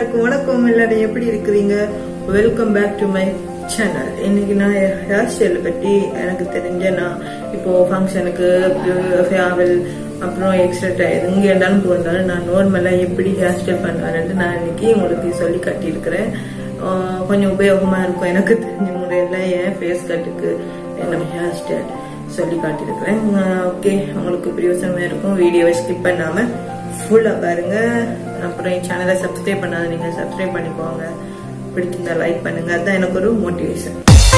எல்லாருக்கும் வணக்கம் எல்லாரும் எப்படி இருக்கிறீங்க welcome back to my channel இன்னைக்கு நான் ஹேர் ஸ்டைல் பற்றி எனக்கு தெரிஞ்ச நான் இப்போ ஃபங்க்ஷனுக்கு ஃபேவல் அப்புறம் எக்ஸ்ட்ரா எங்க இருந்தாலும் போயிருந்தாலும் நான் நார்மலாக எப்படி ஹேர் ஸ்டைல் பண்ணுவேன்ட்டு நான் இன்னைக்கு உங்களுக்கு சொல்லி காட்டியிருக்கிறேன் ஆஹ் கொஞ்சம் உபயோகமா இருக்கும் எனக்கு தெரிஞ்ச முறையில் என் ஃபேஸ் கட்டுக்கு என்ன ஹேர் ஸ்டைல் சொல்லி காட்டியிருக்கிறேன் ஓகே உங்களுக்கு பிரியோசனமா இருக்கும் வீடியோவை ஸ்கிப் பண்ணாம ஃபுல்லா பாருங்க அப்புறம் என் சேனலை சப்ஸ்கிரைப் பண்ணாத நீங்க சப்ஸ்கிரைப் பண்ணிக்கோங்க பிடிச்சிருந்தா லைக் பண்ணுங்க அதுதான் எனக்கு ஒரு மோட்டிவேஷன்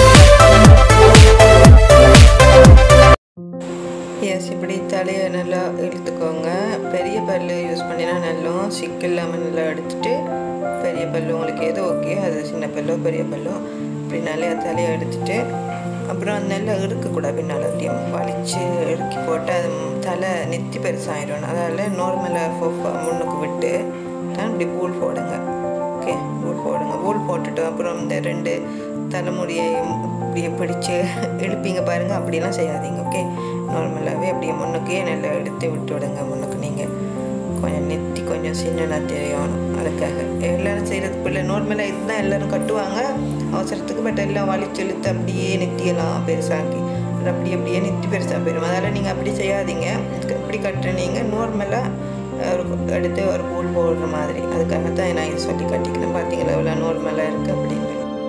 எஸ் இப்படி தலையை நல்லா இழுத்துக்கோங்க பெரிய பல்லு யூஸ் பண்ணினா நல்லா சிக்கு இல்லாமல் நல்லா எடுத்துட்டு பெரிய பல்லு உங்களுக்கு எது ஓகே அது சின்ன பல்லோ பெரிய பல்லோ இப்படி நல்லா தலையை எடுத்துட்டு அப்புறம் நல்லா இறுக்கக்கூடாது பின்னால் அப்படியும் வலிச்சு இறுக்கி போட்டு அது தலை நெத்தி பெருசாயிடும் அதால் நார்மலாக முன்னுக்கு விட்டு தான் இப்படி பூல் போடுங்க ஓகே பூல் போடுங்க பூல் போட்டுட்டு அப்புறம் இந்த ரெண்டு தலைமுடியையும் இப்படியே பிடிச்சு இழுப்பீங்க பாருங்கள் அப்படிலாம் செய்யாதீங்க ஓகே நார்மலாகவே அப்படியே முன்னுக்கே நல்லா எடுத்து விட்டு விடுங்க முன்னுக்கு நீங்கள் கொஞ்சம் நெத்தி கொஞ்சம் சின்னதாக தெரியணும் அதுக்காக எல்லாரும் செய்கிறது பிள்ளை நார்மலாக இதுதான் எல்லோரும் கட்டுவாங்க அவசரத்துக்கு பட் எல்லாம் வலிச்சு இழுத்து அப்படியே நெத்தியெல்லாம் பெருசாக்கி அது அப்படி அப்படியே நெத்தி பெருசாக போயிடும் அதனால் நீங்கள் அப்படி செய்யாதீங்க இப்படி கட்டுறீங்க நார்மலாக ஒரு எடுத்து ஒரு பூல் போடுற மாதிரி அதுக்காக தான் நான் இது சொல்லி கட்டிக்கிறேன் பார்த்தீங்களா எவ்வளோ நார்மலாக இருக்குது அப்படின்னு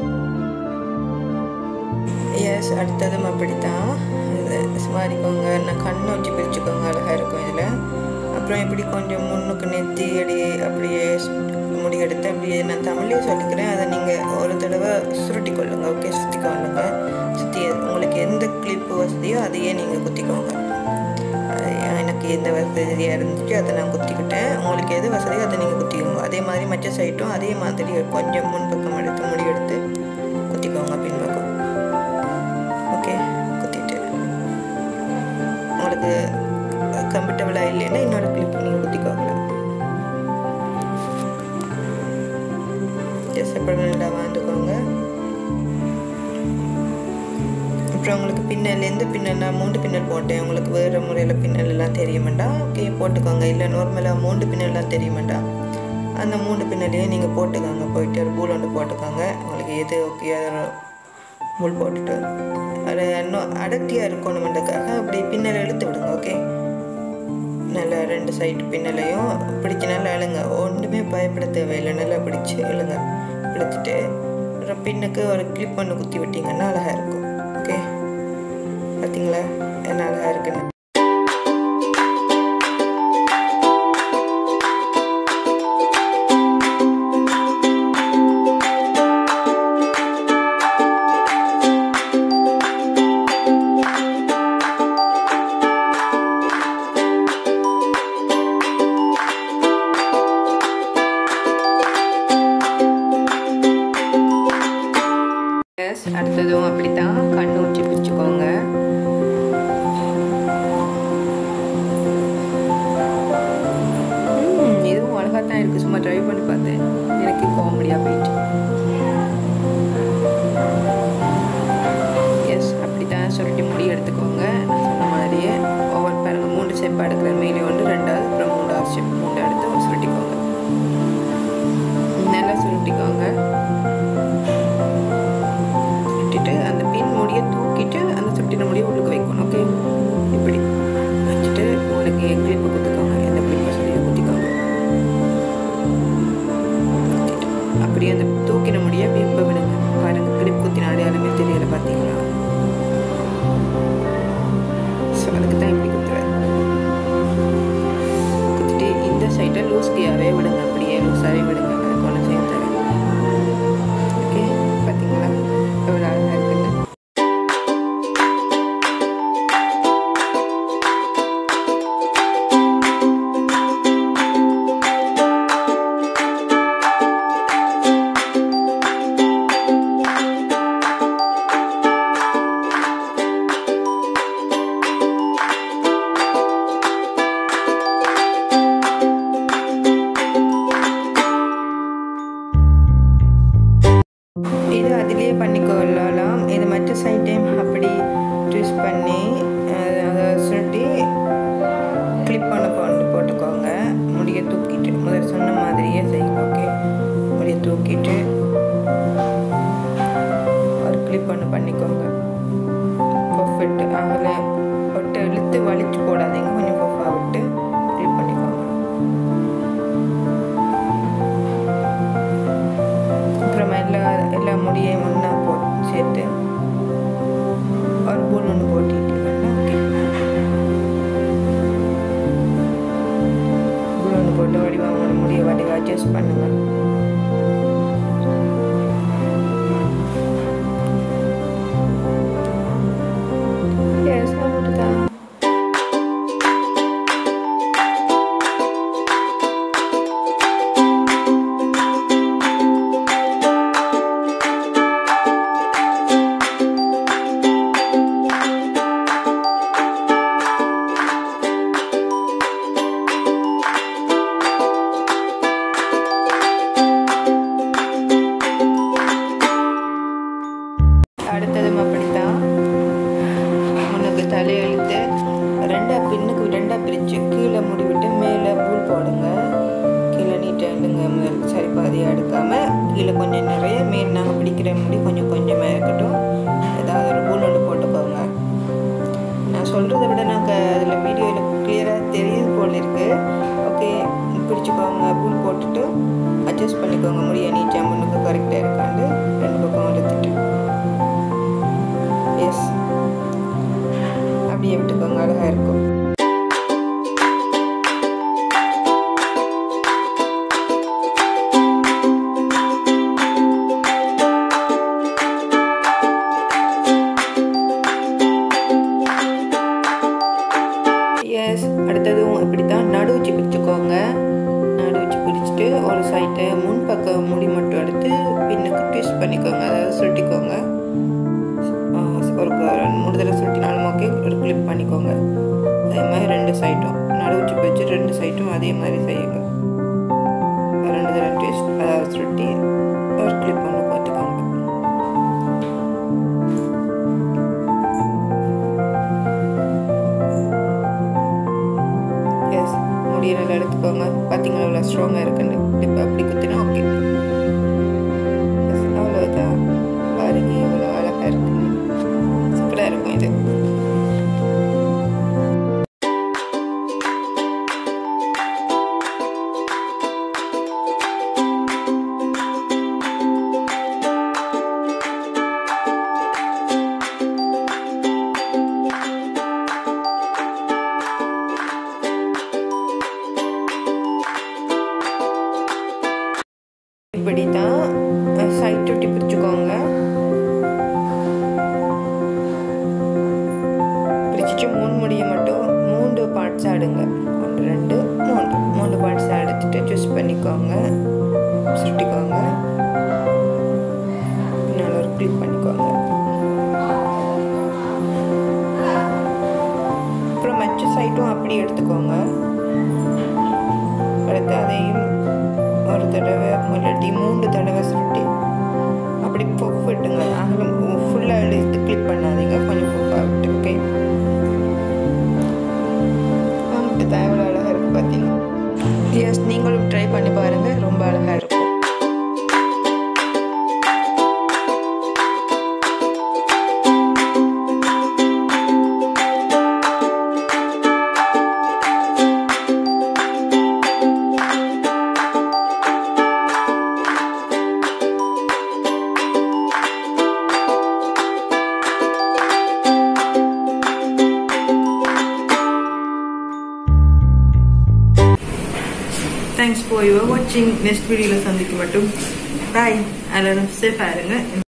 எஸ் அடுத்ததும் அப்படி தான் சுமாரிக்கோங்க நான் கண்ணை வச்சு பிரிச்சுக்கோங்க அழகாக இருக்கும் இதில் அப்புறம் இப்படி கொஞ்சம் முன்னுக்கு நெத்தி அடி அப்படியே முடி எடுத்து அப்படியே நான் தமிழ்லேயே சொல்லிக்கிறேன் அதை நீங்கள் ஒரு தடவை சுருட்டி கொள்ளுங்க ஓகே சுற்றி கொள்ளுங்க சுற்றி உங்களுக்கு எந்த கிளிப்பு வசதியோ அதையே நீங்கள் குத்திக்கோங்க எனக்கு எந்த வசதியாக இருந்துச்சு அதை நான் குத்திக்கிட்டேன் உங்களுக்கு எது வசதியோ அதை நீங்கள் குத்திக்கோங்க அதே மாதிரி மற்ற சைட்டும் அதே மாதிரி கொஞ்சம் முன்பக்கம் எடுத்து முடி எடுத்து குத்திக்கோங்க பின்பக்கம் ஓகே குத்திட்டு உங்களுக்கு கம்ஃபர்டபுளாக இல்லைன்னா இன்னொரு கிளிப் நீங்கள் குத்திக்கோங்க செப்பரேட்டாக வாழ்ந்துக்கோங்க அப்புறம் உங்களுக்கு பின்னல் எந்த பின்னல் நான் மூன்று பின்னல் போட்டேன் உங்களுக்கு வேறு முறையில் பின்னல் எல்லாம் தெரிய வேண்டாம் ஓகே போட்டுக்கோங்க இல்லை நார்மலாக மூன்று பின்னல்லாம் தெரிய வேண்டாம் அந்த மூன்று பின்னலையும் நீங்கள் போட்டுக்கோங்க போயிட்டு ஒரு பூல் ஒன்று போட்டுக்கோங்க உங்களுக்கு எது ஓகே அதை முள் போட்டுட்டு அது இன்னும் அடர்த்தியாக இருக்கணுமென்றதுக்காக அப்படி பின்னல் இழுத்து விடுங்க ஓகே நல்லா ரெண்டு சைடு பின்னலையும் பிடிச்சி நல்லா இழுங்க ஒன்றுமே பயப்பட தேவையில்லை நல்லா பிடிச்சி இழுங்க இழுத்துட்டு அப்புறம் பின்னுக்கு ஒரு கிளிப் ஒன்று குத்தி விட்டிங்கன்னா அழகாக இருக்கும் ஓகே பார்த்தீங்களா என்ன அழகாக இருக்குன்னு அடுத்ததும் அப்படித்தான் கண்ணு ஊற்றி பிடிச்சிக்கோங்க இதுவும் அழகாக தான் இருக்குது சும்மா ட்ரை பண்ணி பார்த்தேன் எனக்கு காமெடியாக போயிட்டு எஸ் அப்படி தான் சொல்லிட்டு முடி எடுத்துக்கோங்க நான் சொன்ன மாதிரியே ஒவ்வொரு பாருங்கள் மூன்று ஸ்டெப் எடுக்கிற மேலே ஒன்று ரெண்டாவது அப்புறம் மூணாவது ஸ்டெப் மூணு எடுத்து சுருட்டிக்கோங்க நல்லா சுருட்டிக்கோங்க சுட்டிட்டு அந்த பின் முடியை தூக்கிட்டு அந்த சுட்டின முடியை உள்ளுக்கு வைக்கணும் ஓகே இப்படி வச்சுட்டு உங்களுக்கு கிளிப்பு குத்துக்கோங்க எந்த கிளிப் வசதியோ குத்திக்கோங்க அப்படியே அந்த தூக்கின முடியை விரும்ப விடுங்க பாருங்க கிளிப் குத்தின அடையாளமே தெரியல பார்த்தீங்களா ஸோ அதுக்கு தான் இப்படி குத்துறது குத்திட்டு இந்த சைட்டை லூஸ்கியாகவே விடுங்க அப்படியே லூஸாகவே விடுங்க அதுக்கு ஒன்றும் செய்ய தரேன் ஓகே பார்த்தீங்களா எவ்வளோ அழகாக இருக்குன்னு இது அதிலே பண்ணிக்கொள்ளலாம் இது மற்ற சைட்டையும் அப்படி ட்விஸ்ட் பண்ணி அஹ், அதை சுருட்டி கிளிப் பண்ண கொண்டு போட்டுக்கோங்க முடியை தூக்கிட்டு முதல் சொன்ன மாதிரியே செய்யுங்க ஓகே யூஸ் பண்ணுங்கள் Yes, அவ்வளோதான் அடுத்ததும் அப்படித்தான் உனக்கு தலையெழுத்து ரெண்டா பின்னுக்கு ரெண்டாக பிரித்து கீழே முடிவிட்டு மேலே பூல் போடுங்க கீழே நீட்டாக எழுதுங்க முதல் சரி பாதியாக எடுக்காமல் கீழே கொஞ்சம் நிறைய மேல் நாங்கள் பிடிக்கிற முடி கொஞ்சம் கொஞ்சமாக இருக்கட்டும் ஏதாவது ஒரு பூல் ஒன்று போட்டுக்கோங்க நான் சொல்கிறத விட நாங்கள் அதில் வீடியோவில் கிளியராக தெரியுது போல் இருக்குது ஓகே பிடிச்சிக்கோங்க பூல் போட்டுட்டு அட்ஜஸ்ட் பண்ணிக்கோங்க முடிய நீட்டாக முன்னுக்கு கரெக்டாக இருக்காண்டு ரெண்டு பக்கம் எடுத்துட்டு எஸ் அப்படியே விட்டுக்கோங்க அழகாக இருக்கும் எஸ் அடுத்ததும் இப்படி தான் நடு வச்சு பிரிச்சுக்கோங்க நடு வச்சு பிரிச்சுட்டு ஒரு சைட்டை முன் பக்கம் முடி மட்டும் எடுத்து பின்னுக்கு ட்விஸ்ட் பண்ணிக்கோங்க அதாவது சுருட்டிக்கோங்க ஒரு மூணு தடவை சுட்டினாலும் ஓகே ஒரு கிளிப் பண்ணிக்கோங்க அதே மாதிரி ரெண்டு சைட்டும் நடுவுச்சு வச்சு ரெண்டு சைட்டும் அதே மாதிரி செய்யுங்க ரெண்டு தடவை ட்விஸ்ட் அதாவது சுருட்டி ஒரு கிளிப் ஒன்று போட்டுக்கோங்க எஸ் முடிய நல்லா எடுத்துக்கோங்க பார்த்தீங்களா எவ்வளோ ஸ்ட்ராங்காக இருக்குன்னு கிளிப் அப்படி குத்தினா ஓகே அவ்வளோதான் பாருங்க எவ்வளோ அழகாக இருக்கு சூப்பராக இருக்கும் இது இப்படி தான் சைட் ஒட்டி பிரிச்சுக்கோங்க பிரிச்சுட்டு மூணு முடிய மட்டும் மூன்று பார்ட்ஸ் ஆடுங்க ஒன்று ரெண்டு மூன்று மூன்று பார்ட்ஸ் எடுத்துட்டு ஜூஸ் பண்ணிக்கோங்க சுருட்டிக்கோங்க பின்னால் ஒரு கிளிப் பண்ணிக்கோங்க அப்புறம் மற்ற சைட்டும் அப்படி எடுத்துக்கோங்க அடுத்து அதையும் ஒரு தடவை இல்லாட்டி மூன்று தடவை சுருட்டி அப்படி பொஃப் விட்டுங்க அகலம் ஃபுல்லாக எடுத்து கிளிப் பண்ணாதீங்க கொஞ்சம் பொஃபாக விட்டு ஓகே வந்துட்டு தான் எவ்வளோ அழகாக இருக்குது பார்த்தீங்க எஸ் நீங்களும் ட்ரை பண்ணி பாருங்கள் ரொம்ப அழகாக இருக்கும் தேங்க்ஸ் ஃபார் யுவர் வாட்சிங் நெக்ஸ்ட் வீடியோவில் சந்திக்க மட்டும் பாய் எல்லாரும் சேஃபாக இருங்க